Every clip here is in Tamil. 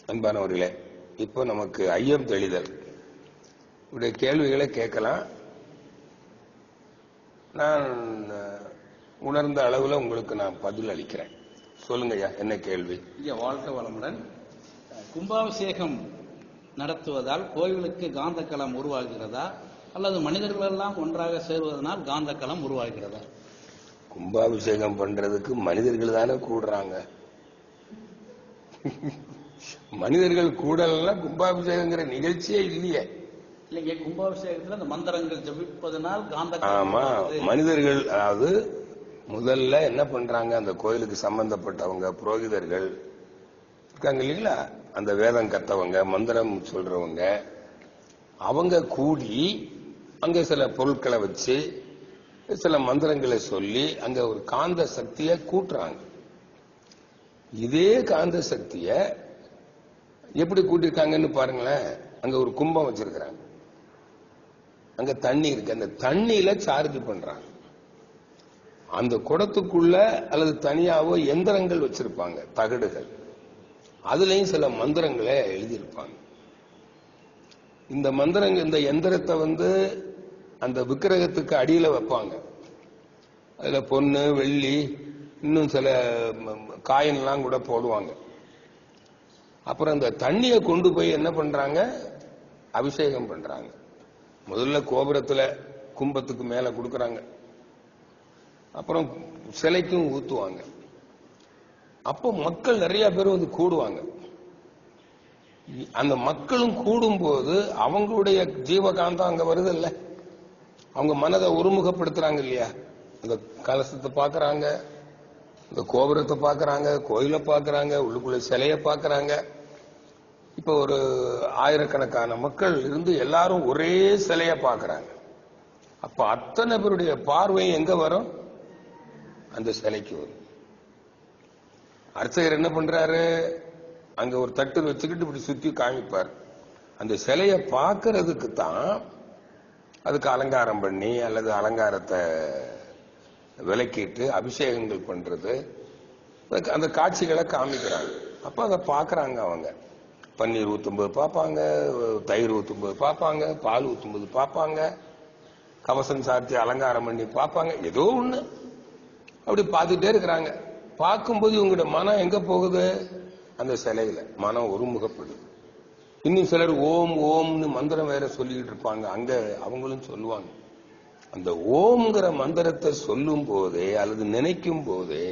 அன்பானவர்களே இப்போ நமக்கு ஐயம் தெளிதல் இப்படி கேள்விகளை கேட்கலாம் நான் அஹ், உணர்ந்த அளவுல உங்களுக்கு நான் பதில் அளிக்கிறேன் சொல்லுங்க ஐயா என்ன கேள்வி ஐயா வாழ்க்கை வளமுடன் கும்பாபிஷேகம் நடத்துவதால் கோயிலுக்கு காந்தக்களம் உருவாகிறதா அல்லது மனிதர்கள் எல்லாம் ஒன்றாக சேருவதனால் காந்தக்களம் உருவாகிறதா கும்பாபிஷேகம் பண்றதுக்கு மனிதர்கள் தானே கூடுறாங்க மனிதர்கள் கூடலன்னா கும்பாபிஷேகங்கிற நிகழ்ச்சியே இல்லையே இல்லைங்க கும்பாபிஷேகத்தில் அந்த மந்திரங்கள் ஜபிப்பதனால் ஆமா காந்தக்களம் உருவாகுது. மனிதர்கள் அதாவது முதல்ல என்ன பண்றாங்க அந்த கோயிலுக்கு சம்பந்தப்பட்டவங்க புரோகிதர்கள் இருக்காங்க இல்லைங்களா அந்த வேதம் கத்தவங்க மந்திரம் சொல்றவங்க அவங்க கூடி அங்க சில பொருட்களை வச்சு சில மந்திரங்களை சொல்லி அங்க ஒரு காந்த சக்தியை கூட்டுறாங்க இதே காந்த சக்தியை எப்படி கூட்டியிருக்காங்கன்னு பாருங்களேன் அங்க ஒரு கும்பம் வச்சிருக்கிறாங்க அங்க தண்ணி இருக்கு அந்த தண்ணியில சார்ஜ் பண்றாங்க அந்த குடத்துக்குள்ள அல்லது தனியாவோ எந்திரங்கள் வச்சிருப்பாங்க தகடுகள் அதுலயும் சில மந்திரங்களை எழுதியிருப்பாங்க இந்த மந்திரங்க இந்த எந்திரத்தை வந்து அந்த விக்கிரகத்துக்கு அடியில வைப்பாங்க அதுல பொண்ணு வெள்ளி இன்னும் சில காயின்லாம் கூட போடுவாங்க அப்புறம் அந்த தண்ணியை கொண்டு போய் என்ன பண்றாங்க அபிஷேகம் பண்றாங்க முதல்ல கோபுரத்துல கும்பத்துக்கு மேல கொடுக்கறாங்க அப்புறம் சிலைக்கும் ஊத்துவாங்க அப்போ மக்கள் நிறைய பேர் வந்து கூடுவாங்க அந்த மக்களும் கூடும்போது அவங்களுடைய ஜீவகாந்தம் அங்க வருது இல்ல அவங்க மனதை ஒருமுகப்படுத்துறாங்க இல்லையா அந்த கலசத்தை பாக்குறாங்க இந்த கோபுரத்தை பாக்குறாங்க கோயிலை பாக்குறாங்க உள்ளுக்குள்ள சிலைய பாக்குறாங்க இப்ப ஒரு ஆயிரக்கணக்கான மக்கள் இருந்து எல்லாரும் ஒரே சிலைய பாக்குறாங்க அப்ப அத்தனை பேருடைய பார்வை எங்க வரும் அந்த சிலைக்கு வரும் அர்ச்சகர் என்ன பண்றாரு அங்க ஒரு தட்டு வச்சுக்கிட்டு இப்படி சுத்தி காமிப்பார் அந்த சிலைய பார்க்கறதுக்கு தான் அதுக்கு அலங்காரம் பண்ணி அல்லது அலங்காரத்தை விலக்கிட்டு அபிஷேகங்கள் பண்றது அதுக்கு அந்த காட்சிகளை காமிக்கிறாங்க அப்ப அதை பார்க்கறாங்க அவங்க பன்னீர் ஊத்தும்போது பார்ப்பாங்க தயிர் ஊத்தும்போது பார்ப்பாங்க பால் ஊத்தும்போது பார்ப்பாங்க கவசம் சாத்தி அலங்காரம் பண்ணி பார்ப்பாங்க ஏதோ ஒண்ணு அப்படி பார்த்துட்டே இருக்கிறாங்க பார்க்கும்போது இவங்களோட மனம் எங்க போகுது அந்த சிலையில மனம் ஒருமுகப்படுது இன்னும் சிலர் ஓம் ஓம்னு மந்திரம் வேற சொல்லிக்கிட்டு இருப்பாங்க அங்க அவங்களும் சொல்லுவாங்க அந்த ஓம்ங்கிற மந்திரத்தை சொல்லும் போதே அல்லது நினைக்கும் போதே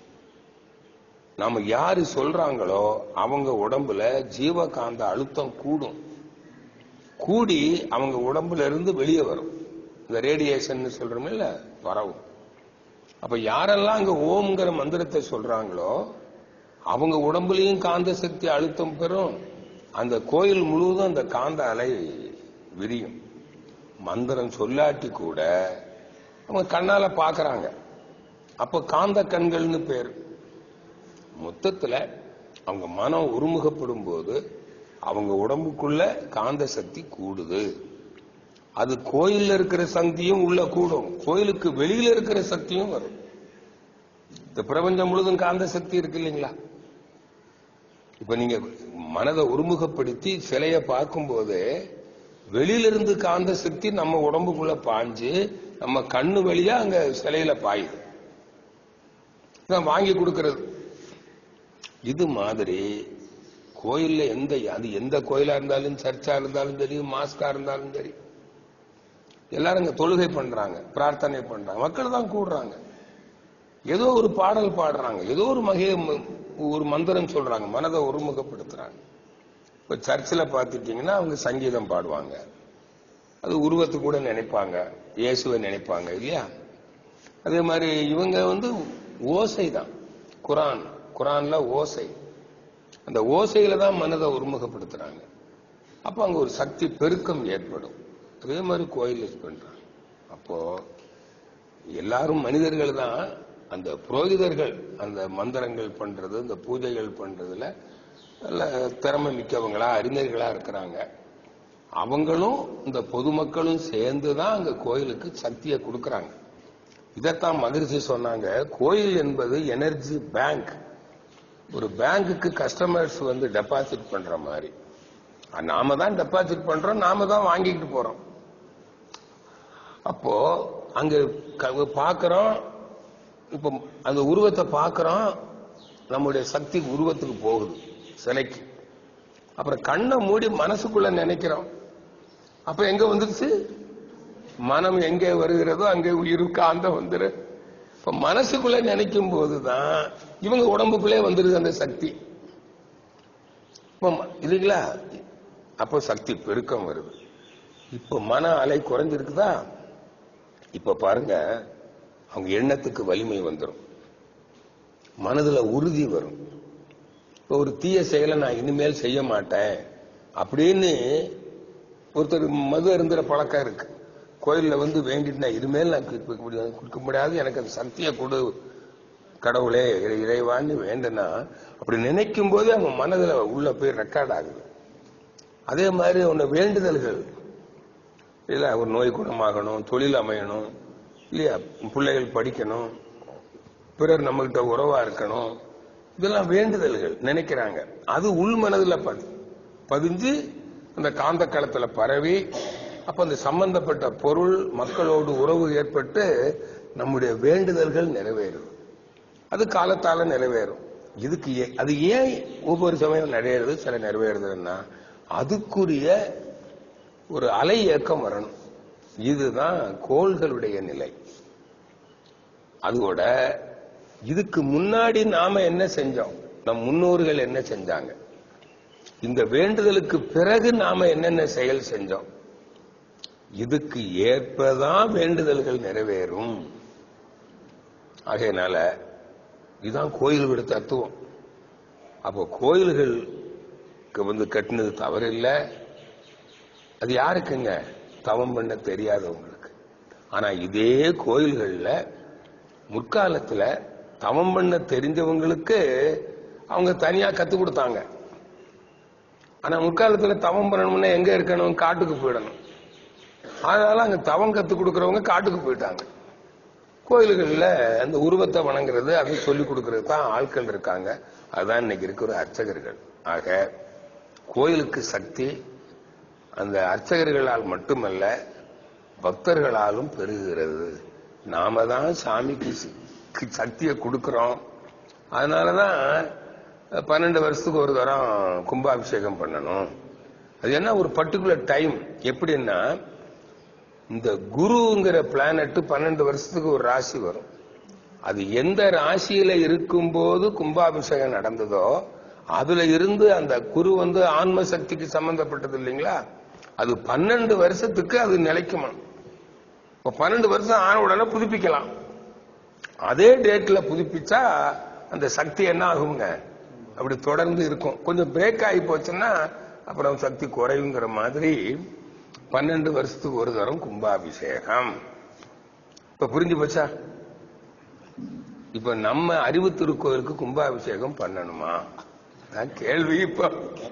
நாம யாரு சொல்றாங்களோ அவங்க உடம்புல ஜீவகாந்த அழுத்தம் கூடும் கூடி அவங்க உடம்புல இருந்து வெளியே வரும் இந்த ரேடியேஷன் சொல்றோம் இல்ல வரவும் அப்ப யாரெல்லாம் அங்க ஓம்ங்கிற மந்திரத்தை சொல்றாங்களோ அவங்க உடம்புலயும் காந்த சக்தி அழுத்தம் பெறும் அந்த கோயில் முழுவதும் அந்த காந்த அலை விரியும் மந்திரம் சொல்லாட்டி கூட அவங்க கண்ணால பாக்குறாங்க அப்ப காந்த கண்கள்னு பேர் மொத்தத்துல அவங்க மனம் ஒருமுகப்படும் போது அவங்க உடம்புக்குள்ள காந்த சக்தி கூடுது அது கோயில்ல இருக்கிற சக்தியும் உள்ள கூடும் கோயிலுக்கு வெளியில இருக்கிற சக்தியும் வரும் இந்த பிரபஞ்சம் முழுதும் காந்த சக்தி இருக்கு இல்லைங்களா இப்ப நீங்க மனதை ஒருமுகப்படுத்தி சிலைய பார்க்கும்போது வெளியிலிருந்து காந்த சக்தி நம்ம உடம்புக்குள்ள பாஞ்சு நம்ம கண்ணு வழியா அங்க சிலையில பாயுது இதான் வாங்கி கொடுக்கிறது இது மாதிரி கோயில்ல எந்த அது எந்த கோயிலா இருந்தாலும் சர்ச்சா இருந்தாலும் சரி மாஸ்கா இருந்தாலும் சரி எல்லாரும் இங்க தொழுகை பண்றாங்க பிரார்த்தனை பண்றாங்க மக்கள் தான் கூடுறாங்க ஏதோ ஒரு பாடல் பாடுறாங்க ஏதோ ஒரு மகே ஒரு மந்திரம் சொல்றாங்க மனதை ஒருமுகப்படுத்துறாங்க இப்ப சர்ச்சில் பார்த்துட்டீங்கன்னா அவங்க சங்கீதம் பாடுவாங்க அது உருவத்தை கூட நினைப்பாங்க இயேசுவை நினைப்பாங்க இல்லையா அதே மாதிரி இவங்க வந்து ஓசை தான் குரான் குரான்ல ஓசை அந்த ஓசையில தான் மனதை ஒருமுகப்படுத்துறாங்க அப்ப அங்க ஒரு சக்தி பெருக்கம் ஏற்படும் அதே மாதிரி கோயில் பண்றாங்க அப்போ எல்லாரும் மனிதர்கள் தான் அந்த புரோகிதர்கள் அந்த மந்திரங்கள் பண்றது இந்த பூஜைகள் பண்றதுல நல்ல திறமை மிக்கவங்களா அறிஞர்களா இருக்கிறாங்க அவங்களும் இந்த பொதுமக்களும் சேர்ந்து தான் அங்க கோயிலுக்கு சக்தியை கொடுக்கறாங்க இதைத்தான் மகிழ்ச்சி சொன்னாங்க கோயில் என்பது எனர்ஜி பேங்க் ஒரு பேங்குக்கு கஸ்டமர்ஸ் வந்து டெபாசிட் பண்ற மாதிரி அஹ் நாம தான் டெபாசிட் பண்றோம் நாம தான் வாங்கிட்டு போறோம் அப்போ அங்க க- பார்க்கறோம் இப்போ அந்த உருவத்தை பார்க்கறோம் நம்முடைய சக்தி உருவத்துக்கு போகுது சிலைக்கு அப்புறம் கண்ணை மூடி மனசுக்குள்ள நினைக்கிறோம் அப்ப எங்க வந்துருச்சு மனம் எங்கே வருகிறதோ அங்கே உயிர் காந்தம் வந்துரு இப்ப மனசுக்குள்ள நினைக்கும் போதுதான் இவங்க உடம்புக்குள்ளே வந்துருது அந்த சக்தி இப்ப ம- இல்லைங்களா அப்போ சக்தி பெருக்கம் வருது இப்ப மன அலை குறைஞ்சிருக்குதா இப்ப பாருங்க அவங்க எண்ணத்துக்கு வலிமை வந்துடும் மனதுல உறுதி வரும் இப்ப ஒரு தீய செயலை நான் இனிமேல் செய்ய மாட்டேன் அப்படின்னு ஒருத்தர் மது அருந்துற பழக்கம் இருக்கு கோயில்ல வந்து வேண்டிட்டு நான் இனிமேல் நான் குடிக்க முடியாது குடிக்க முடியாது எனக்கு அந்த சக்தியை கொடு கடவுளே இறை- இறைவான்னு வேண்டுனா அப்படி நினைக்கும் போது அவங்க மனதுல உள்ள போய் ரெக்கார்ட் ஆகுது அதே மாதிரி உன்னை வேண்டுதல்கள் இல்ல ஒரு நோய் குணமாகணும் தொழில் அமையணும் இல்லையா பிள்ளைகள் படிக்கணும் பிறர் நம்மகிட்ட உறவா இருக்கணும் இதெல்லாம் வேண்டுதல்கள் நினைக்கிறாங்க அது உள் மனதுல பதி பதிஞ்சு அந்த காந்த களத்துல பரவி அப்ப அந்த சம்பந்தப்பட்ட பொருள் மக்களோடு உறவு ஏற்பட்டு நம்முடைய வேண்டுதல்கள் நிறைவேறும் அது காலத்தால நிறைவேறும் இதுக்கு ஏ- அது ஏன் ஒவ்வொரு சமயம் நிறைவேறுது சில நிறைவேறுதுன்னா அதுக்குரிய ஒரு அலை இயக்கம் வரணும் இதுதான் கோள்களுடைய நிலை அதோட இதுக்கு முன்னாடி நாம என்ன செஞ்சோம் நம் முன்னோர்கள் என்ன செஞ்சாங்க இந்த வேண்டுதலுக்கு பிறகு நாம என்னென்ன செயல் செஞ்சோம் இதுக்கு ஏற்பதான் வேண்டுதல்கள் நிறைவேறும் ஆகையினால இதுதான் கோயில் விட தத்துவம் அப்போ கோயில்களுக்கு வந்து கட்டினது தவறு இல்லை அது யாருக்குங்க தவம் பண்ண தெரியாதவங்களுக்கு ஆனா இதே கோயில்கள்ல முற்காலத்துல தவம் பண்ண தெரிஞ்சவங்களுக்கு அவங்க தனியா கத்து கொடுத்தாங்க ஆனா முற்காலத்துல தவம் பண்ணணும்னா எங்க இருக்கணும் காட்டுக்கு போயிடணும் அதனால அங்க தவம் கத்து கொடுக்கறவங்க காட்டுக்கு போயிட்டாங்க கோயில்கள்ல அந்த உருவத்தை வணங்குறது அதை சொல்லி கொடுக்கறது தான் ஆட்கள் இருக்காங்க அதுதான் இன்னைக்கு இருக்கிற அர்ச்சகர்கள் ஆக கோயிலுக்கு சக்தி அந்த அர்ச்சகர்களால் மட்டுமல்ல பக்தர்களாலும் பெருகுகிறது நாம தான் சாமிக்கு சி- க்கு சக்தியை கொடுக்கிறோம் அதனாலதான் பன்னெண்டு வருஷத்துக்கு ஒரு தரம் கும்பாபிஷேகம் பண்ணணும் அது என்ன ஒரு பர்டிகுலர் டைம் எப்படின்னா இந்த குருங்கிற பிளானட் பன்னெண்டு வருஷத்துக்கு ஒரு ராசி வரும் அது எந்த ராசியில இருக்கும்போது கும்பாபிஷேகம் நடந்ததோ அதுல இருந்து அந்த குரு வந்து ஆன்ம சக்திக்கு சம்பந்தப்பட்டது இல்லைங்களா அது பன்னெண்டு வருஷத்துக்கு அது நிலைக்குமா இப்ப பன்னெண்டு வருஷம் ஆன உடனே புதுப்பிக்கலாம் அதே டேட்ல புதுப்பிச்சா அந்த சக்தி என்ன ஆகுங்க அப்படி தொடர்ந்து இருக்கும் கொஞ்சம் பிரேக் ஆகி போச்சுன்னா அப்புறம் சக்தி குறையுங்கிற மாதிரி பன்னெண்டு வருஷத்துக்கு ஒரு தரம் கும்பாபிஷேகம் இப்ப புரிஞ்சு போச்சா இப்ப நம்ம அறிவு திருக்கோயிலுக்கு கும்பாபிஷேகம் பண்ணணுமா நான் கேள்வி இப்ப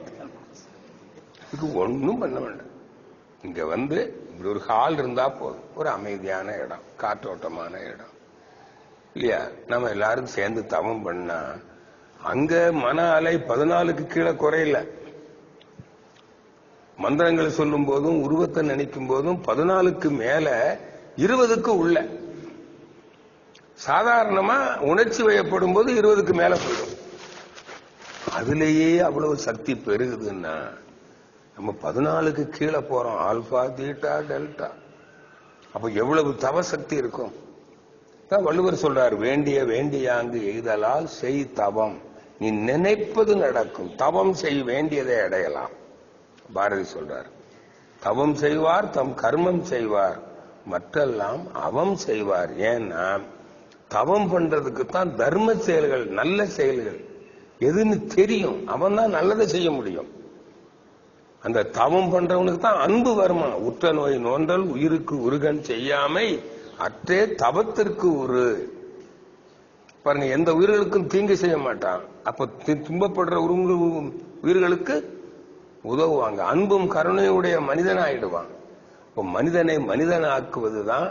இதுக்கு ஒண்ணும் பண்ண வேண்டாம் இங்க வந்து இப்படி ஒரு ஹால் இருந்தா போதும் ஒரு அமைதியான இடம் காற்றோட்டமான இடம் இல்லையா நம்ம எல்லாரும் சேர்ந்து தவம் பண்ணா அங்க மன அலை பதினாலுக்கு கீழே குறையல மந்திரங்களை சொல்லும் போதும் உருவத்தை நினைக்கும் போதும் பதினாலுக்கு மேல இருபதுக்கு உள்ள சாதாரணமா உணர்ச்சி வயப்படும் போது இருபதுக்கு மேல போயிடும் அதுலேயே அவ்வளவு சக்தி பெருகுதுன்னா நம்ம பதினாலுக்கு கீழே போறோம் ஆல்பா தீட்டா டெல்டா அப்ப எவ்வளவு தவ சக்தி இருக்கும் தான் வள்ளுவர் சொல்றார் வேண்டிய வேண்டியாங்கு எய்தலால் செய் தவம் நீ நினைப்பது நடக்கும் தவம் செய் வேண்டியதை அடையலாம் பாரதி சொல்றார் தவம் செய்வார் தம் கர்மம் செய்வார் மற்றெல்லாம் அவம் செய்வார் ஏன்னா தவம் பண்றதுக்கு தான் தர்ம செயல்கள் நல்ல செயல்கள் எதுன்னு தெரியும் அவன் தான் நல்லதை செய்ய முடியும் அந்த தவம் பண்றவனுக்கு தான் அன்பு வருமா உற்ற நோய் நோன்றல் உயிருக்கு உருகன் செய்யாமை அற்றே தவத்திற்கு ஒரு பாருங்க எந்த உயிர்களுக்கும் தீங்கு செய்ய மாட்டான் அப்ப தி- துன்பப்படுற உருவு- உயிர்களுக்கு உதவுவாங்க அன்பும் கருணையுடைய மனிதனாயிடுவான் இப்போ மனிதனை மனிதனாக்குவதுதான்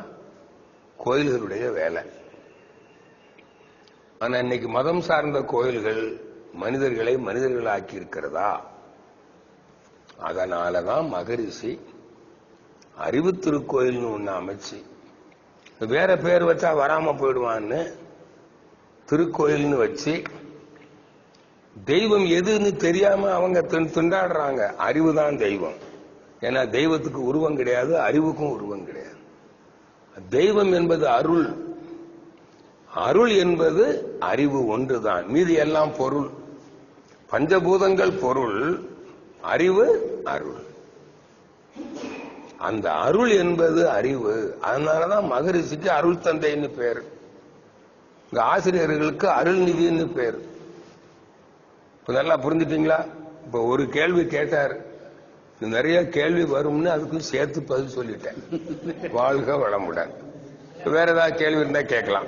கோயில்களுடைய வேலை ஆனா இன்னைக்கு மதம் சார்ந்த கோயில்கள் மனிதர்களை மனிதர்களாக்கி இருக்கிறதா அதனாலதான் மகரிஷி அறிவு திருக்கோயில்னு ஒண்ணு அமைச்சு வேற பேர் வச்சா வராம போயிடுவான்னு திருக்கோயில்னு வச்சு தெய்வம் எதுன்னு தெரியாம அவங்க திண்- திண்டாடுறாங்க அறிவுதான் தெய்வம் ஏன்னா தெய்வத்துக்கு உருவம் கிடையாது அறிவுக்கும் உருவம் கிடையாது தெய்வம் என்பது அருள் அருள் என்பது அறிவு ஒன்றுதான் மீதி எல்லாம் பொருள் பஞ்சபூதங்கள் பொருள் அறிவு அருள் அந்த அருள் என்பது அறிவு அதனாலதான் மகரிஷிக்கு அருள் தந்தைன்னு பேர் இங்க ஆசிரியர்களுக்கு அருள்நிதின்னு பேர் இப்ப நல்லா புரிஞ்சுட்டீங்களா இப்ப ஒரு கேள்வி கேட்டார் இன்னும் நிறைய கேள்வி வரும்னு அதுக்கும் சேர்த்து பதில் சொல்லிட்டேன் வாழ்க வளமுடன் இப்ப வேற ஏதாவது கேள்வி இருந்தா கேட்கலாம்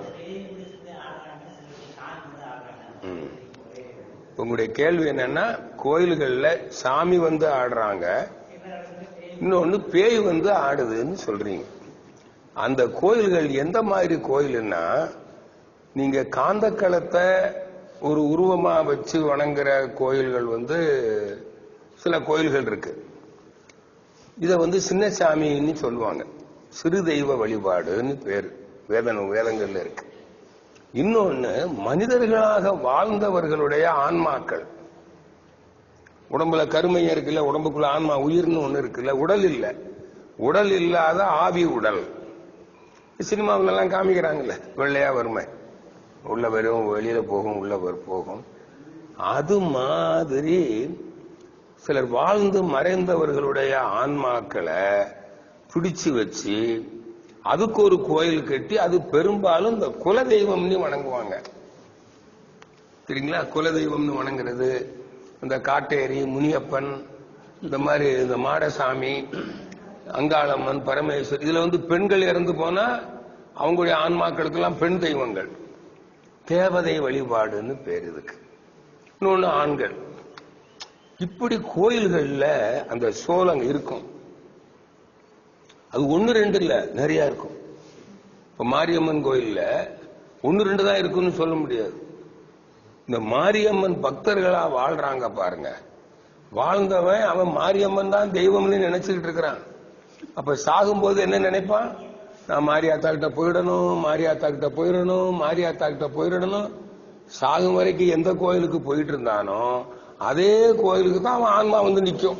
ம். இப்ப உங்களுடைய கேள்வி என்னன்னா கோயில்கள்ல சாமி வந்து ஆடுறாங்க இன்னொன்னு பேய் வந்து ஆடுதுன்னு சொல்றீங்க அந்த கோயில்கள் எந்த மாதிரி கோயில்னா நீங்க காந்தக்களத்தை ஒரு உருவமா வச்சு வணங்குற கோயில்கள் வந்து சில கோயில்கள் இருக்கு இத வந்து சின்னசாமின்னு சொல்லுவாங்க சிறு தெய்வ வழிபாடுன்னு பேர் வேதன வேதங்கள்ல இருக்கு இன்னொன்னு மனிதர்களாக வாழ்ந்தவர்களுடைய ஆன்மாக்கள் உடம்புல கருமையம் இருக்குல்ல உடம்புக்குள்ள ஆன்மா உயிர்னு ஒண்ணு இருக்குல்ல உடல் இல்ல உடல் இல்லாத ஆவி உடல் சினிமாவுல எல்லாம் காமிக்கிறாங்கல்ல வெள்ளையா வருமை உள்ள வரும் வெளியில போகும் உள்ள வரும் போகும் அது மாதிரி சிலர் வாழ்ந்து மறைந்தவர்களுடைய ஆன்மாக்களை பிடிச்சு வச்சு அதுக்கு ஒரு கோயில் கட்டி அது பெரும்பாலும் இந்த குலதெய்வம்னு வணங்குவாங்க சரிங்களா குலதெய்வம்னு வணங்குறது இந்த காட்டேரி முனியப்பன் இந்த மாதிரி இந்த மாடசாமி அங்காளம்மன் பரமேஸ்வர் இதுல வந்து பெண்கள் இறந்து போனா அவங்களுடைய ஆன்மாக்களுக்கெல்லாம் பெண் தெய்வங்கள் தேவதை வழிபாடுன்னு பேர் இதுக்கு இன்னொன்னு ஆண்கள் இப்படி கோயில்கள்ல அந்த சோளம் இருக்கும் அது ஒன்னு ரெண்டு இல்ல நிறைய இருக்கும் இப்ப மாரியம்மன் கோயில்ல ஒன்னு ரெண்டு தான் இருக்குன்னு சொல்ல முடியாது இந்த மாரியம்மன் பக்தர்களா வாழ்றாங்க பாருங்க வாழ்ந்தவன் அவன் மாரியம்மன் தான் தெய்வம்னு நினைச்சுக்கிட்டு இருக்கிறான் அப்ப சாகும்போது என்ன நினைப்பான் நான் மாரியாத்தா கிட்ட போயிடணும் மாரியாத்தா கிட்ட போயிடணும் மாரியாத்தா கிட்ட போயிடணும் சாகும் வரைக்கும் எந்த கோயிலுக்கு போயிட்டு இருந்தானோ அதே கோயிலுக்கு தான் அவன் ஆன்மா வந்து நிக்கும்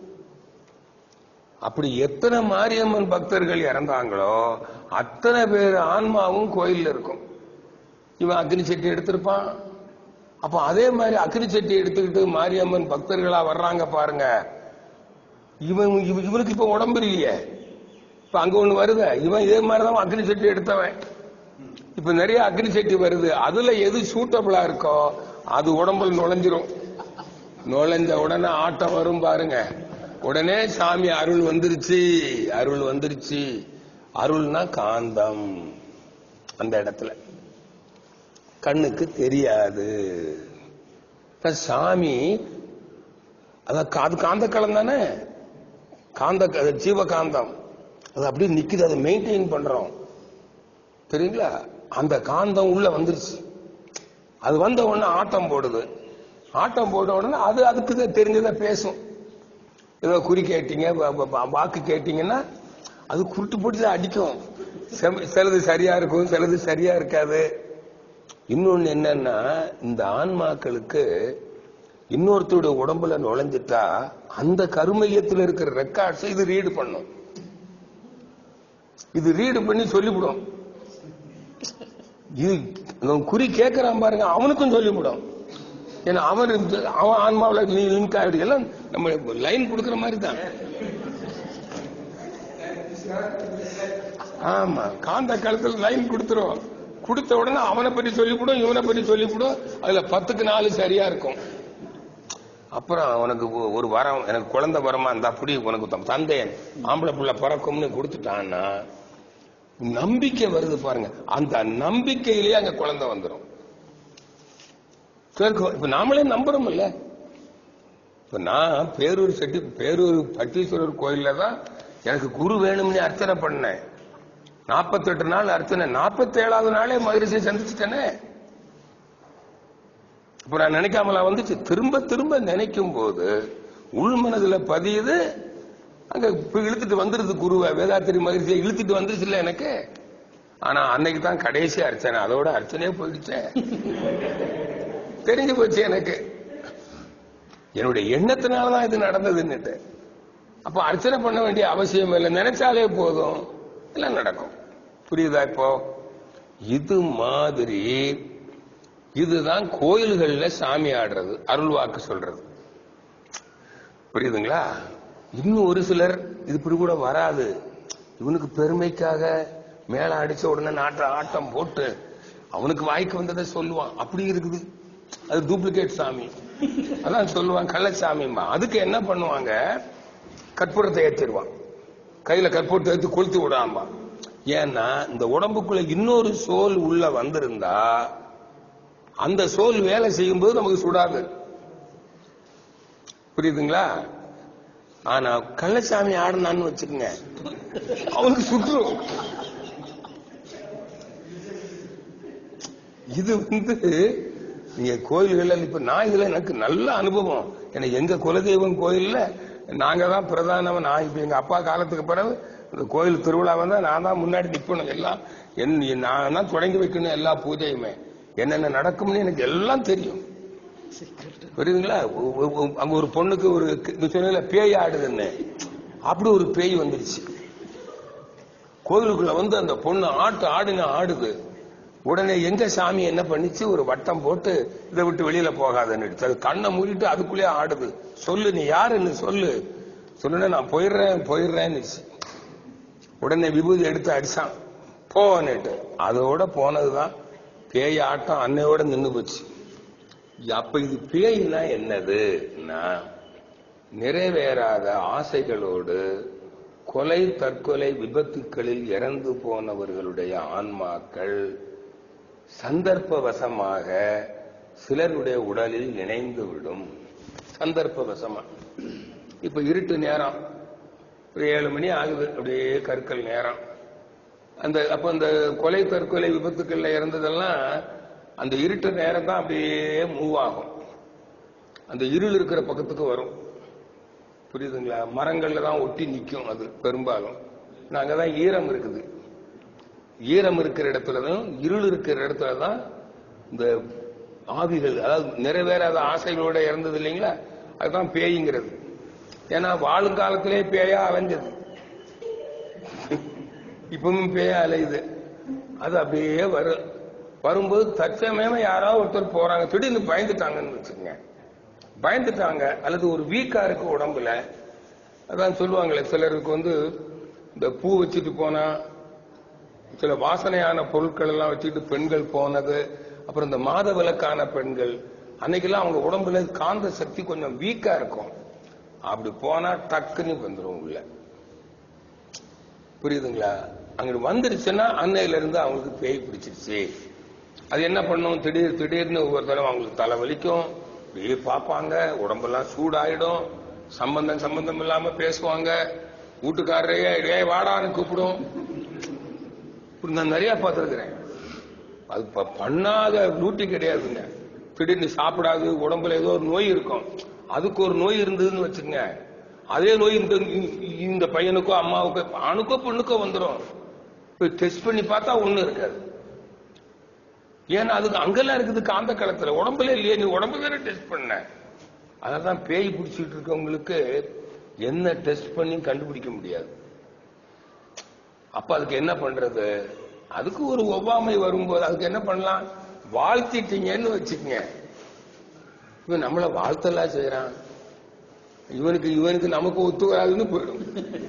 அப்படி எத்தனை மாரியம்மன் பக்தர்கள் இறந்தாங்களோ அத்தனை பேர் ஆன்மாவும் கோயில்ல இருக்கும் இவன் அக்னி சட்டி எடுத்திருப்பான் அப்ப அதே மாதிரி அக்னி சட்டி எடுத்துக்கிட்டு மாரியம்மன் பக்தர்களா வர்றாங்க பாருங்க இவன் இவ- இவனுக்கு இப்ப உடம்பு இல்லையே இப்ப அங்க ஒண்ணு வருத இவன் இதே மாதிரிதான் அக்னி சட்டி எடுத்தவன் இப்ப நிறைய அக்னி சட்டி வருது அதுல எது சூட்டபிளா இருக்கோ அது உடம்புல நுழைஞ்சிரும் நுழைஞ்ச உடனே ஆட்டம் வரும் பாருங்க உடனே சாமி அருள் வந்துருச்சு அருள் வந்துருச்சு அருள்னா காந்தம் அந்த இடத்துல கண்ணுக்கு தெரியாது இப்ப சாமி அதான் கா- அது காந்த களம் தானே காந்த அது ஜீவகாந்தம் அது அப்படியே நிக்குது அதை மெயின்டைன் பண்றோம் தெரியுங்களா அந்த காந்தம் உள்ள வந்துருச்சு அது வந்த உடனே ஆட்டம் போடுது ஆட்டம் போட்ட உடனே அது அதுக்கு தான் தெரிஞ்சதை பேசும் ஏதோ குறி கேட்டீங்க வா- வா- வா- வாக்கு கேட்டீங்கன்னா அது குருட்டு போட்டு தான் அடிக்கும் செம- சிலது சரியா இருக்கும் சிலது சரியா இருக்காது இன்னொன்னு என்னன்னா இந்த ஆன்மாக்களுக்கு இன்னொருத்தருடைய உடம்புல நுழைஞ்சிட்டா அந்த கருமையத்தில் இருக்கிற ரெக்கார்ட்ஸ் இது ரீடு பண்ணும் இது ரீடு பண்ணி சொல்லிவிடும் இது அவன் குறி கேட்கறான் பாருங்க அவனுக்கும் சொல்லிவிடும் ஏன்னா அவன் இந்த- அவன் ஆன்மாவில் லிங்க் ஆயிடு எல்லாம் நம்ம லைன் கொடுக்கிற மாதிரி தான் ஆமா காந்த காலத்துல லைன் கொடுத்துரும் கொடுத்த உடனே அவனை பற்றி சொல்லிவிடும் இவனை பற்றி சொல்லிவிடும் அதுல பத்துக்கு நாலு சரியா இருக்கும் அப்புறம் அவனுக்கு ஒ- ஒரு வரம் எனக்கு குழந்தை வரமா இருந்தா அப்படி உனக்கு த- தந்தையன் ஆம்பளை புள்ள பிறக்கும்னு கொடுத்துட்டான்னா நம்பிக்கை வருது பாருங்க அந்த நம்பிக்கையிலேயே அங்க குழந்தை வந்துடும் கேட்கும் இப்ப நாமளே நம்புறோம் இல்ல இப்ப நான் பேரூர் செட்டி பேரூர் பட்டீஸ்வரர் கோயில்ல தான் எனக்கு குரு வேணும்னு அர்ச்சனை பண்ணேன் நாற்பத்தெட்டு நாள் அர்ச்சனை நாற்பத்தி ஏழாவது நாளே மகிழ்ச்சி சந்திச்சிட்டேனே இப்ப நான் நினைக்காமலா வந்துச்சு திரும்ப திரும்ப நினைக்கும் போது உள் மனதுல பதியுது அங்க இப்ப இழுத்துட்டு வந்துருது குருவை வேதாத்திரி மகிழ்ச்சியை இழுத்துட்டு வந்துருச்சு இல்ல எனக்கு ஆனா அன்னைக்கு தான் கடைசி அர்ச்சனை அதோட அர்ச்சனையே போயிடுச்சே தெரிஞ்சு போச்சு எனக்கு என்னுடைய எண்ணத்தினாலதான் இது நடந்ததுன்னுட்டு அப்ப அர்ச்சனை பண்ண வேண்டிய அவசியம் இல்லை நினைச்சாலே போதும் எல்லாம் நடக்கும் புரியுதா இப்போ இது மாதிரி இதுதான் கோயில்கள்ல சாமி ஆடுறது அருள் வாக்கு சொல்றது புரியுதுங்களா இன்னும் ஒரு சிலர் இது இப்படி கூட வராது இவனுக்கு பெருமைக்காக மேல அடிச்ச உடனே நாட்ட ஆட்டம் போட்டு அவனுக்கு வாய்க்கு வந்ததை சொல்லுவான் அப்படி இருக்குது அது டூப்ளிகேட் சாமி அதான் சொல்லுவான் கள்ளச்சாமிமா அதுக்கு என்ன பண்ணுவாங்க கற்பூரத்தை ஏற்றிடுவான் கையில கற்பூரத்தை ஏற்றி கொளுத்தி விடாமா ஏன்னா இந்த உடம்புக்குள்ள இன்னொரு சோல் உள்ள வந்திருந்தா அந்த சோல் வேலை செய்யும்போது நமக்கு சுடாது புரியுதுங்களா ஆனா கள்ளச்சாமி ஆடினான்னு வச்சுக்கோங்க அவனுக்கு சுற்றும் இது வந்து நீங்க கோயில்கள்ல இப்ப நான் இதுல எனக்கு நல்ல அனுபவம் எனக்கு எங்க குலதெய்வம் கோயில்ல நாங்க தான் பிரதானவன் நான் இப்ப எங்க அப்பா காலத்துக்கு பிறகு இந்த கோயில் திருவிழா வந்தா நான் தான் முன்னாடி நிக்கணும் எல்லாம் என் நான் தான் தொடங்கி வைக்கணும் எல்லா பூஜையுமே என்னென்ன நடக்கும்னு எனக்கு எல்லாம் தெரியும் புரியுதுங்களா ஒ- ஒ- ஒ- அங்க ஒரு பொண்ணுக்கு ஒரு நீ சொன்னீங்கல்ல பேய் ஆடுதுன்னு அப்படி ஒரு பேய் வந்துருச்சு கோயிலுக்குள்ள வந்து அந்த பொண்ணு ஆட்டு ஆடுங்க ஆடுது உடனே எங்க சாமி என்ன பண்ணிச்சு ஒரு வட்டம் போட்டு இதை விட்டு வெளியில போகாதுன்னு அது கண்ணை மூடிட்டு அதுக்குள்ளே ஆடுது சொல்லு நீ யாருன்னு சொல்லு சொல்லுன நான் போயிடுறேன் போயிடுறேன்னு உடனே விபூதி எடுத்து அடிச்சான் போன்னுட்டு அதோட போனதுதான் பேய் ஆட்டம் அன்னையோட நின்னு போச்சு அப்ப இது பேய்னா என்னதுன்னா நிறைவேறாத ஆசைகளோடு கொலை தற்கொலை விபத்துக்களில் இறந்து போனவர்களுடைய ஆன்மாக்கள் சந்தர்ப்பவசமாக சிலருடைய உடலில் இணைந்து விடும் சந்தர்ப்பவசமா இப்ப இருட்டு நேரம் ஒரு ஏழு மணி ஆகுது அப்படியே கற்கள் நேரம் அந்த அப்ப அந்த கொலை தற்கொலை விபத்துக்கள்ல இறந்ததெல்லாம் அந்த இருட்டு நேரம் தான் அப்படியே மூவ் ஆகும் அந்த இருள் இருக்கிற பக்கத்துக்கு வரும் புரியுதுங்களா மரங்கள்ல தான் ஒட்டி நிக்கும் அது பெரும்பாலும் நாங்க தான் ஈரம் இருக்குது ஈரம் இருக்கிற இடத்துல தான் இருள் இருக்கிற இடத்துல தான் இந்த ஆவிகள் அதாவது நிறைவேறாத ஆசைகளோட இறந்தது இல்லைங்களா அதுதான் பேய்ங்கிறது ஏன்னா வாழும் காலத்திலே பேயா அலைஞ்சது இப்பவும் பேயா அலையுது அது அப்படியே வரும் வரும்போது தற்சமயமா யாராவது ஒருத்தர் போறாங்க திடீர்னு பயந்துட்டாங்கன்னு வச்சுக்கோங்க பயந்துட்டாங்க அல்லது ஒரு வீக்கா இருக்கு உடம்புல அதான் சொல்லுவாங்களே சிலருக்கு வந்து இந்த பூ வச்சுட்டு போனா சில வாசனையான பொருட்கள் எல்லாம் வச்சுட்டு பெண்கள் போனது அப்புறம் இந்த மாத விளக்கான பெண்கள் அன்னைக்கெல்லாம் அவங்க உடம்புல காந்த சக்தி கொஞ்சம் வீக்கா இருக்கும் அப்படி போனா டக்குன்னு வந்துரும் உள்ள புரியுதுங்களா அங்க வந்துருச்சுன்னா அன்னையில இருந்து அவங்களுக்கு பேய் பிடிச்சிருச்சு அது என்ன பண்ணும் திடீர் திடீர்னு ஒவ்வொரு தடவை அவங்களுக்கு தலை வலிக்கும் அப்படியே பார்ப்பாங்க உடம்பெல்லாம் சூடாயிடும் சம்பந்தம் சம்பந்தம் இல்லாம பேசுவாங்க வீட்டுக்காரரையே ஏய் வாடான்னு கூப்பிடும் இப்படி நான் நிறைய பார்த்துருக்கிறேன் அது ப- பண்ணாத டியூட்டி கிடையாதுங்க திடீர்னு சாப்பிடாது உடம்புல ஏதோ ஒரு நோய் இருக்கும் அதுக்கு ஒரு நோய் இருந்ததுன்னு வச்சுங்க அதே நோய் இந்த இந்த பையனுக்கோ அம்மாவுக்கோ ஆணுக்கோ பெண்ணுக்கோ வந்துடும் போய் டெஸ்ட் பண்ணி பார்த்தா ஒண்ணும் இருக்காது ஏன்னா அதுக்கு அங்கெல்லாம் இருக்குது காந்த களத்துல உடம்புல இல்லையே நீ உடம்பு தானே டெஸ்ட் பண்ண அதான் பேய் பிடிச்சிட்டு இருக்கவங்களுக்கு என்ன டெஸ்ட் பண்ணி கண்டுபிடிக்க முடியாது அப்ப அதுக்கு என்ன பண்றது அதுக்கு ஒரு ஒவ்வாமை வரும்போது அதுக்கு என்ன பண்ணலாம் வாழ்த்திட்டீங்கன்னு வச்சுக்கங்க இவன் நம்மள வாழ்த்தலாம் செய்யறான் இவனுக்கு இவனுக்கு நமக்கு ஒத்து வராதுன்னு போயிடும்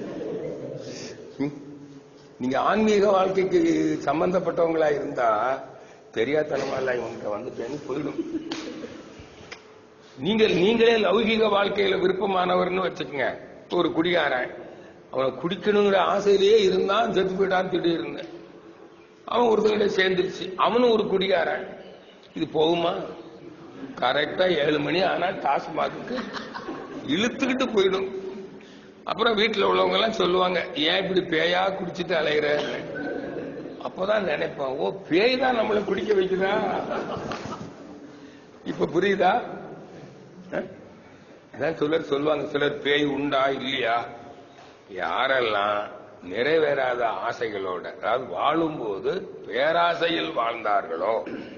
ம். நீங்க ஆன்மீக வாழ்க்கைக்கு சம்பந்தப்பட்டவங்களா இருந்தா தெரியாதனமா இல்ல இவன்கிட்ட வந்துட்டேன்னு போயிடும் நீங்கள் நீங்களே லௌகீக வாழ்க்கையில விருப்பமானவர்னு வச்சுக்கங்க ஒரு குடிகாரன் அவனை குடிக்கணுங்கிற ஆசையிலேயே இருந்தான் செத்து போயிட்டான் திடீர்னு அவன் ஒருத்தங்கிட்ட சேர்ந்துருச்சு அவனும் ஒரு குடிகாரன் இது போகுமா கரெக்டா ஏழு மணி ஆனா டாஸ்மாக்கு இழுத்துக்கிட்டு போயிடும் அப்புறம் வீட்டுல உள்ளவங்க எல்லாம் சொல்லுவாங்க ஏன் இப்படி பேயா குடிச்சிட்டு அலையிற அப்பதான் நினைப்பான் ஓ பேய் தான் நம்மளை குடிக்க வைக்குதா இப்ப இப்ப புரியுதா அஹ்? அதான் சிலர் சொல்லுவாங்க சிலர் பேய் உண்டா இல்லையா யாரெல்லாம் நிறைவேறாத ஆசைகளோட அதாவது வாழும்போது பேராசையில் வாழ்ந்தார்களோ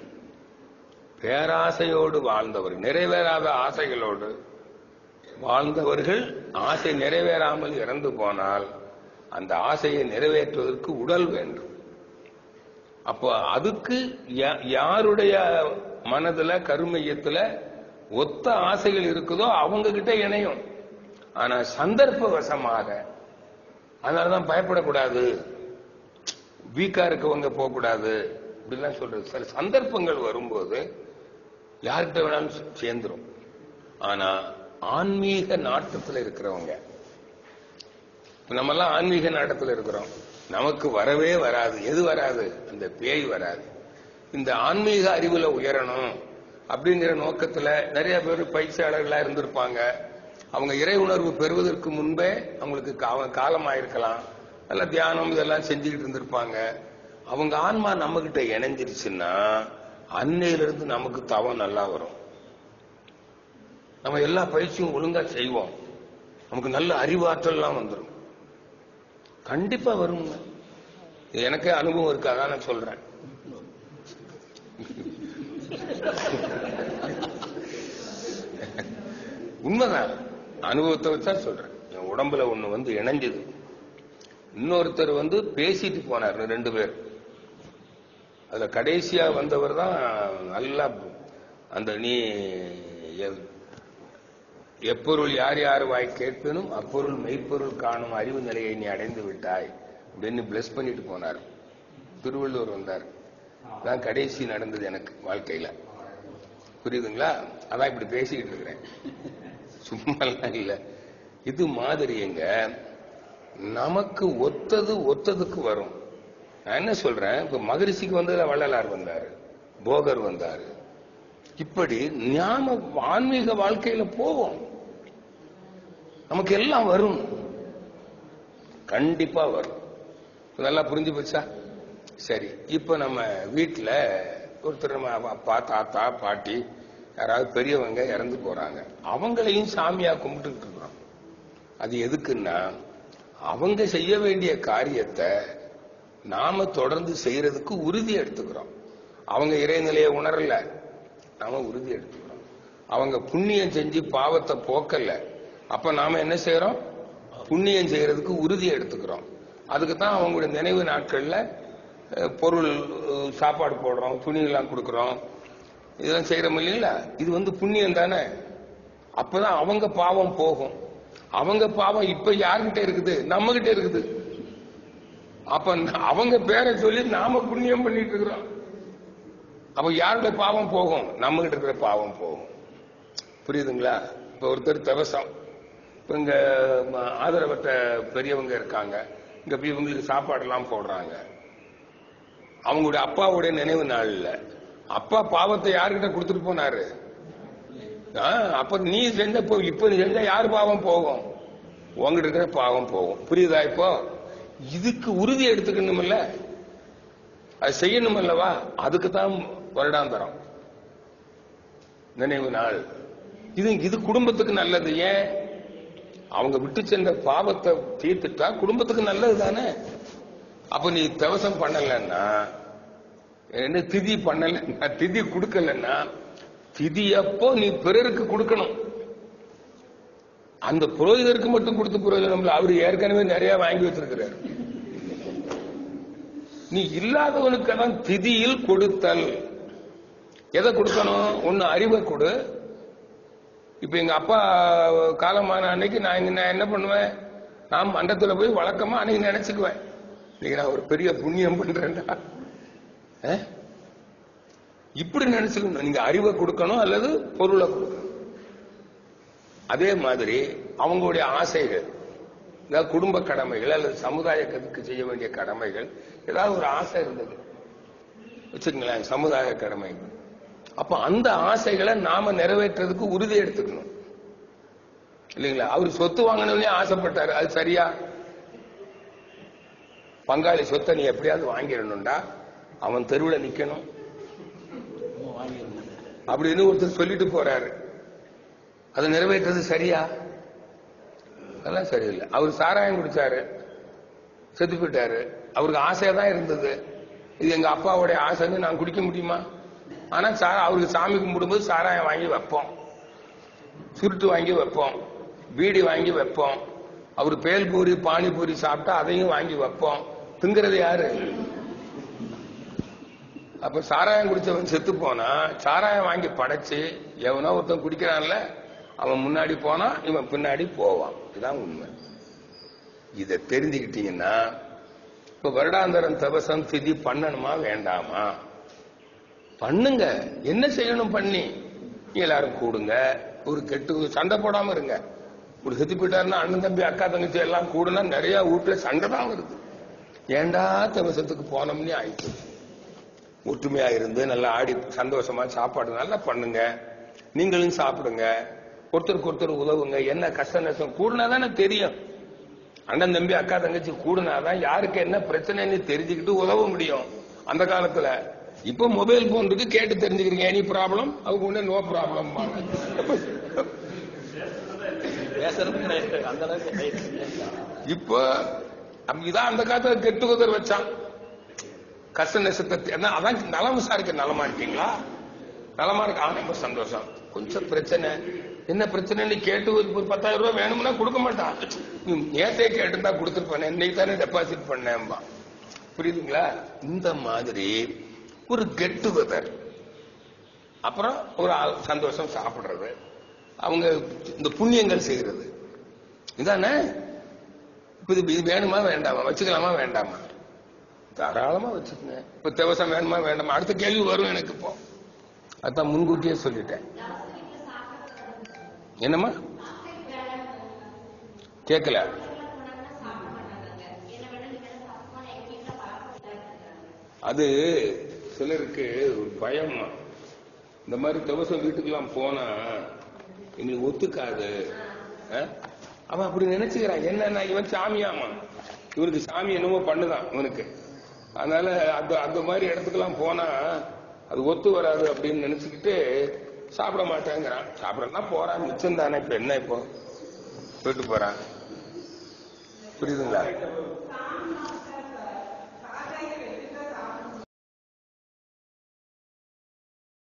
பேராசையோடு வாழ்ந்தவர் நிறைவேறாத ஆசைகளோடு வாழ்ந்தவர்கள் ஆசை நிறைவேறாமல் இறந்து போனால் அந்த ஆசையை நிறைவேற்றுவதற்கு உடல் வேண்டும் அப்போ அதுக்கு யா- யாருடைய மனதுல கருமையத்துல ஒத்த ஆசைகள் இருக்குதோ அவங்க கிட்ட இணையும் ஆனா சந்தர்ப்ப வசமாக அதனாலதான் பயப்படக்கூடாது வீக்கா இருக்கவங்க போகக்கூடாது இப்படிலாம் சொல்றது சில சந்தர்ப்பங்கள் வரும்போது யார்கிட்ட வேணாலும் சே- சேர்ந்துரும் ஆனா ஆன்மீக நாட்டத்துல இருக்கிறவங்க இப்ப நம்ம எல்லாம் ஆன்மீக நாட்டத்துல இருக்கிறோம் நமக்கு வரவே வராது எது வராது அந்த பேய் வராது இந்த ஆன்மீக அறிவுல உயரணும் அப்படிங்கிற நோக்கத்துல நிறைய பேர் பயிற்சியாளர்களா இருந்திருப்பாங்க அவங்க இறை உணர்வு பெறுவதற்கு முன்பே அவங்களுக்கு கா- காலமாயிருக்கலாம் நல்ல தியானம் இதெல்லாம் செஞ்சுக்கிட்டு இருந்திருப்பாங்க அவங்க ஆன்மா நம்ம கிட்ட இணைஞ்சிருச்சுன்னா அன்னையிலிருந்து நமக்கு தவம் நல்லா வரும் நம்ம எல்லா பயிற்சியும் ஒழுங்கா செய்வோம் நமக்கு நல்ல அறிவாற்றல்லாம் வந்துடும் கண்டிப்பா வருங்க இது எனக்கே அனுபவம் இருக்கு அதான் நான் சொல்றேன் உண்மைதான் அனுபவத்தை வச்சா சொல்றேன் என் உடம்புல ஒண்ணு வந்து இணைஞ்சது இன்னொருத்தர் வந்து பேசிட்டு போனார் ரெண்டு பேர் அதுல கடைசியா வந்தவர் தான் நல்லா அந்த நீ எ- எப்பொருள் யார் யார் வாய் கேட்பினும் அப்பொருள் மெய்ப்பொருள் காணும் அறிவு நிலையை நீ அடைந்து விட்டாய் அப்படின்னு பிளஸ் பண்ணிட்டு போனார் திருவள்ளுவர் வந்தார் தான் கடைசி நடந்தது எனக்கு வாழ்க்கையில புரியுதுங்களா அதான் இப்படி பேசிக்கிட்டு இருக்கிறேன் சும்மாலாம் இல்ல இது மாதிரிங்க நமக்கு ஒத்தது ஒத்ததுக்கு வரும் நான் என்ன சொல்றேன் இப்ப மகரிஷிக்கு வந்ததுல வள்ளலார் வந்தாரு போகர் வந்தாரு இப்படி ஞான ஆன்மீக வாழ்க்கையில போவோம் நமக்கு எல்லாம் வரும் கண்டிப்பா வரும் இப்ப நல்லா புரிஞ்சு போச்சா சரி இப்ப நம்ம வீட்டுல ஒருத்தர் நம்ம அப்பா தாத்தா பாட்டி யாராவது பெரியவங்க இறந்து போறாங்க அவங்களையும் சாமியா கும்பிட்டுக்கிட்டு இருக்கிறோம் அது எதுக்குன்னா அவங்க செய்ய வேண்டிய காரியத்தை நாம தொடர்ந்து செய்யறதுக்கு உறுதி எடுத்துக்கிறோம் அவங்க இறைநிலையை உணரல நாம உறுதி எடுத்துக்கிறோம் அவங்க புண்ணியம் செஞ்சு பாவத்தை போக்கல அப்ப நாம என்ன செய்யறோம் புண்ணியம் செய்யறதுக்கு உறுதி எடுத்துக்கிறோம் அதுக்கு தான் அவங்களுடைய நினைவு நாட்கள்ல அஹ், பொருள் அஹ், சாப்பாடு போடுறோம் துணியெல்லாம் கொடுக்குறோம் இதெல்லாம் செய்யறோம் இல்லைங்களா இது வந்து புண்ணியம் தானே அப்பதான் அவங்க பாவம் போகும் அவங்க பாவம் இப்ப யார்கிட்ட இருக்குது நம்ம கிட்ட இருக்குது அப்ப ந- அவங்க பேரை சொல்லி நாம புண்ணியம் பண்ணிட்டு இருக்கிறோம் அப்ப யாருடைய பாவம் போகும் நம்ம கிட்ட இருக்கிற பாவம் போகும் புரியுதுங்களா இப்ப ஒருத்தர் தவசம் இப்ப இங்க ம- ஆதரவற்ற பெரியவங்க இருக்காங்க இங்க போய் இவங்களுக்கு சாப்பாடு எல்லாம் போடுறாங்க அவங்களுடைய அப்பாவுடைய நினைவு நாள்ல அப்பா பாவத்தை யாருக்கிட்ட கொடுத்துட்டு போனாரு ஆ, அப்ப நீ செஞ்ச போ இப்ப நீ செஞ்சா யார் பாவம் போகும் உங்ககிட்ட இருக்கிற பாவம் போகும் புரியுதா இப்போ இதுக்கு உறுதி எடுத்துக்கணுமில்ல அது செய்யணும் அல்லவா அதுக்கு தான் வருடாந்தரம் நினைவு நாள் இது இது குடும்பத்துக்கு நல்லது ஏன் அவங்க விட்டு சென்ற பாவத்தை தீர்த்துட்டா குடும்பத்துக்கு நல்லது தானே அப்ப நீ தவசம் பண்ணலன்னா என்ன திதி பண்ணலன்னா திதி கொடுக்கலன்னா திதி அப்போ நீ பிறருக்கு கொடுக்கணும் அந்த புரோகிதருக்கு மட்டும் கொடுத்து புரோஜனம் இல்லை அவர் ஏற்கனவே நிறைய வாங்கி வச்சிருக்கிறார் நீ இல்லாதவனுக்கெல்லாம் திதியில் கொடுத்தல் எதை கொடுக்கணும் ஒன்னு அறிவை கொடு இப்ப எங்க அப்பா காலமான அன்னைக்கு நான் இங்க நான் என்ன பண்ணுவேன் நான் மண்டத்துல போய் வழக்கமா அன்னைக்கு நினைச்சுக்குவேன் இன்னைக்கு நான் ஒரு பெரிய புண்ணியம் பண்றேன்டா அஹ்? இப்படி நினைச்சுக்கணும் நீங்க அறிவை கொடுக்கணும் அல்லது பொருளை கொடுக்கணும் அதே மாதிரி அவங்களுடைய ஆசைகள் அதாவது குடும்ப கடமைகள் அல்லது சமுதாயத்துக்கு செய்ய வேண்டிய கடமைகள் ஏதாவது ஒரு ஆசை இருந்தது வச்சுக்கங்களேன் சமுதாய கடமை அப்ப அந்த ஆசைகளை நாம நிறைவேற்றுறதுக்கு உறுதி எடுத்துக்கணும் இல்லைங்களா அவர் சொத்து வாங்கணும்னே ஆசைப்பட்டாரு அது சரியா பங்காளி சொத்தை நீ எப்படியாவது வாங்கிடணும்டா அவன் தெருவில் நிக்கணும் நம்ம வாங்கிடணும் அப்படின்னு ஒருத்தர் சொல்லிட்டு போறாரு அதை நிறைவேற்றுறது சரியா அதெல்லாம் சரியில்லை அவர் சாராயம் குடிச்சாரு செத்து போயிட்டாரு அவருக்கு ஆசையா தான் இருந்தது இது எங்க அப்பாவுடைய ஆசைன்னு நான் குடிக்க முடியுமா ஆனா சாரா அவருக்கு சாமி கும்பிடும்போது சாராயம் வாங்கி வைப்போம் சுருட்டு வாங்கி வைப்போம் பீடி வாங்கி வைப்போம் அவர் பேல்பூரி பானிபூரி சாப்பிட்டா அதையும் வாங்கி வைப்போம் திங்கிறது யாரு அப்ப சாராயம் குடிச்சவன் செத்து போனா சாராயம் வாங்கி படைச்சு எவனோ ஒருத்தன் குடிக்கிறான்ல அவன் முன்னாடி போனா இவன் பின்னாடி போவான் இதுதான் உண்மை இதை தெரிஞ்சுக்கிட்டீங்கன்னா இப்ப வருடாந்தரம் தபசம் திதி பண்ணணுமா வேண்டாமா பண்ணுங்க என்ன செய்யணும் பண்ணி எல்லாரும் கூடுங்க ஒரு கெட்டு சண்டை போடாம இருங்க ஒரு செத்து போயிட்டாருன்னா அண்ணன் தம்பி அக்கா தங்கச்சி எல்லாம் கூடுனா நிறைய வீட்டுல சண்டை தான் வருது ஏண்டா தபசத்துக்கு போனோம்னே ஆயிடுச்சு ஒற்றுமையா இருந்து நல்லா ஆடி சந்தோஷமா சாப்பாடு நல்லா பண்ணுங்க நீங்களும் சாப்பிடுங்க ஒருத்தருக்கு ஒருத்தர் உதவுங்க என்ன கஷ்ட நஷ்டம் கூடுனா தானே தெரியும் அண்ணன் தம்பி அக்கா தங்கச்சி கூடுனாதான் யாருக்கு என்ன பிரச்சனைன்னு தெரிஞ்சுக்கிட்டு உதவ முடியும் அந்த காலத்துல இப்ப மொபைல் போன் இருக்கு கேட்டு தெரிஞ்சுக்கிறீங்க எனி ப்ராப்ளம் அவங்க ஒண்ணு நோ ப்ராப்ளம் பேசுறது கிடையாது அந்த அளவுக்கு கிடையாது. இப்போ அப்ப இதான் அந்த காலத்துல கெட்டு குதர் வச்சான் கஷ்ட நஷ்டத்தை தெ- என்ன, அதான் நலம் விசாரிக்க நலமா இருக்கீங்களா நலமா இருக்கு ஆ, ரொம்ப சந்தோஷம் கொஞ்சம் பிரச்சனை என்ன பிரச்சனைன்னு கேட்டு ஒரு ஒரு பத்தாயிரம் ரூபாய் வேணும்னா கொடுக்க மாட்டான் நீ நேத்தே கேட்டுதான் கொடுத்துருப்பேன் இன்னைக்கு தானே டெபாசிட் பண்ணேன்பா புரியுதுங்களா இந்த மாதிரி ஒரு கெட் டுகெதர் அப்புறம் ஒரு ஆள் சந்தோஷம் சாப்பிடுறது அவங்க இந்த புண்ணியங்கள் செய்யறது இதானே இப்ப இது இது வேணுமா வேண்டாமா வச்சுக்கலாமா வேண்டாமா தாராளமா வச்சுக்கங்க இப்ப தேவசம் வேணுமா வேண்டாமா அடுத்த கேள்வி வரும் எனக்கு இப்போ அதான் முன்கூட்டியே சொல்லிட்டேன் என்னம்மா கேட்கல அது சிலருக்கு ஒரு பயமா இந்த மாதிரி தவசம் வீட்டுக்கெல்லாம் போனா எங்களுக்கு ஒத்துக்காது அஹ்? அவன் அப்படி நினைச்சுக்கிறான் என்னன்னா இவன் சாமியாமா இவனுக்கு சாமி என்னமோ பண்ணுதான் இவனுக்கு அதனால அந்த அந்த மாதிரி இடத்துக்கெல்லாம் போனா அது ஒத்து வராது அப்படின்னு நினைச்சுக்கிட்டு சாப்பிட மாட்டேங்கிறான் சாப்பிடலாம் போறான் மிச்சம் தானே இப்ப என்ன இப்போ போயிட்டு போறான் புரியுதுங்களா